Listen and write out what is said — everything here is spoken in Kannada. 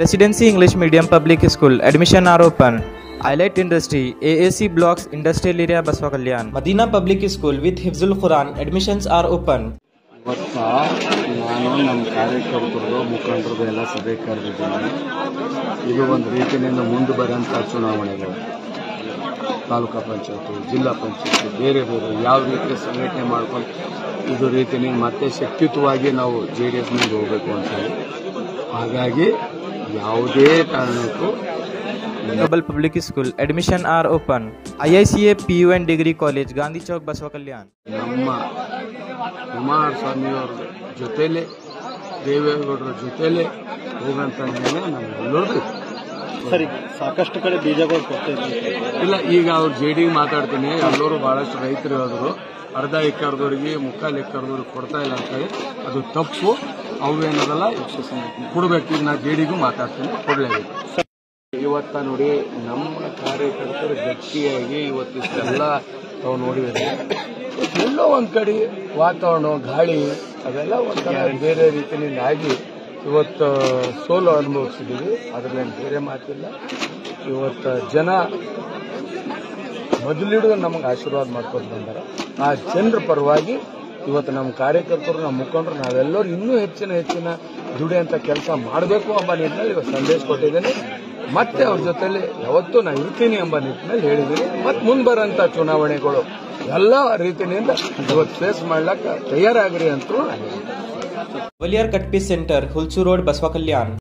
Residency English Medium Public School. Admission are open. Highlight Industry. AAC Blocks Industrial Area Baswa Kalyan. Madina Public School with Hifzul Quran. Admissions are open. ಇವತ್ತ ನಾನು ನಮ್ಮ ಕಾರ್ಯಕರ್ತರು ಮುಖಂಡರು ಎಲ್ಲ ಸಭೆ ಕರೆದಿದ್ದೀನಿ ಇದು ಒಂದು ರೀತಿಯಿಂದ ಮುಂದೆ ಬರೋಂಥ ಚುನಾವಣೆಗಳು ತಾಲೂಕಾ ಪಂಚಾಯತು ಜಿಲ್ಲಾ ಪಂಚಾಯತ್ ಬೇರೆ ಬೇರೆ ಯಾವ ರೀತಿ ಸಂಘಟನೆ ಮಾಡ್ಕೊಂಡು ಇದು ರೀತಿಯಿಂದ ಮತ್ತೆ ಶಕ್ತಿಯುತವಾಗಿ ನಾವು ಜೆ ಡಿ ಎಸ್ ಮುಂದೆ ಹೋಗಬೇಕು ಅಂತ ಹೇಳಿ ಹಾಗಾಗಿ ಯಾವುದೇ ಕಾರಣಕ್ಕೂ Global Public School. Admission are open. IICA PU and Degree College. Gandhi Chowk Baswa Kalyan. ನಮ್ಮ ಕುಮಾರಸ್ವಾಮಿಯವ್ರ ಜೊತೆಲೆ ದೇವೇಗೌಡರ ಜೊತೆಲೆ ಹೋಗಂತ ನಿರ್ಣಯ ನಮ್ಮೆಲ್ಲರಿಗೂ ಸರಿ ಸಾಕಷ್ಟು ಕಡೆ ಬೀಜಗಳು ಕೊಡ್ತಿದ್ವಿ ಇಲ್ಲ ಈಗ ಅವ್ರು ಜೆ ಡಿ ಮಾತಾಡ್ತೀನಿ ಎಲ್ಲರೂ ಬಹಳಷ್ಟು ರೈತರು ಹೇಳಿದ್ರು ಅರ್ಧ ಎಕರ್ದವ್ರಿಗೆ ಮುಕ್ಕಾಲು ಎಕರ್ದವ್ರಿಗೆ ಕೊಡ್ತಾ ಇಲ್ಲ ಅಂತ ಹೇಳಿ ಅದು ತಪ್ಪು ಅವು ಏನದಲ್ಲ ಕೊಡ್ಬೇಕು ಈಗ ನಾ ಜೆ ಡಿಗೂ ಮಾತಾಡ್ತೀನಿ ಕೊಡ್ಲೇಬೇಕು ಇವತ್ತ ನೋಡಿ ನಮ್ಮ ಕಾರ್ಯಕರ್ತರು ಗಟ್ಟಿಯಾಗಿ ಇವತ್ತಿಷ್ಟೆಲ್ಲ ತಾವು ನೋಡಿದ್ರೆ ಎಲ್ಲೋ ಒಂದ್ ಕಡೆ ವಾತಾವರಣ ಗಾಳಿ ಅವೆಲ್ಲ ಒಂಥರ ಬೇರೆ ರೀತಿಯಿಂದ ಆಗಿ ಇವತ್ತು ಸೋಲು ಅನುಭವಿಸಿದ್ದೀವಿ ಅದ್ರಲ್ಲಿ ಬೇರೆ ಮಾತಿಲ್ಲ ಇವತ್ತು ಜನ ಮೊದಲಿಡಿದು ನಮಗೆ ಆಶೀರ್ವಾದ ಮಾಡ್ಕೊಂಡು ಬಂದಾರ ಆ ಜನರ ಪರವಾಗಿ ಇವತ್ತು ನಮ್ಮ ಕಾರ್ಯಕರ್ತರು ನಮ್ಮ ಮುಖಂಡರು ನಾವೆಲ್ಲರೂ ಇನ್ನೂ ಹೆಚ್ಚಿನ ಹೆಚ್ಚಿನ ದುಡಿಯಂತ ಕೆಲಸ ಮಾಡಬೇಕು ಎಂಬ ನಿಟ್ಟಿನಲ್ಲಿ ಇವತ್ತು ಸಂದೇಶ ಕೊಟ್ಟಿದ್ದೇನೆ ಮತ್ತೆ ಅವ್ರ ಜೊತೆಲಿ ಯಾವತ್ತೂ ನಾ ಇರ್ತೀನಿ ಎಂಬ ನಿಟ್ಟಿನಲ್ಲಿ ಹೇಳಿದ್ದೀನಿ ಮತ್ತೆ ಮುಂದೆ ಬರೋಂಥ ಚುನಾವಣೆಗಳು ಎಲ್ಲ ರೀತಿಯಿಂದ ಇವತ್ತು ಫೇಸ್ ಮಾಡ್ಲಕ್ಕ ತಯಾರಾಗ್ರಿ ಅಂತ ನಾನು ಹೇಳಿದ್ದೀನಿ Valier Cut Piece Center. Hulsu Road Baswa Kalyan.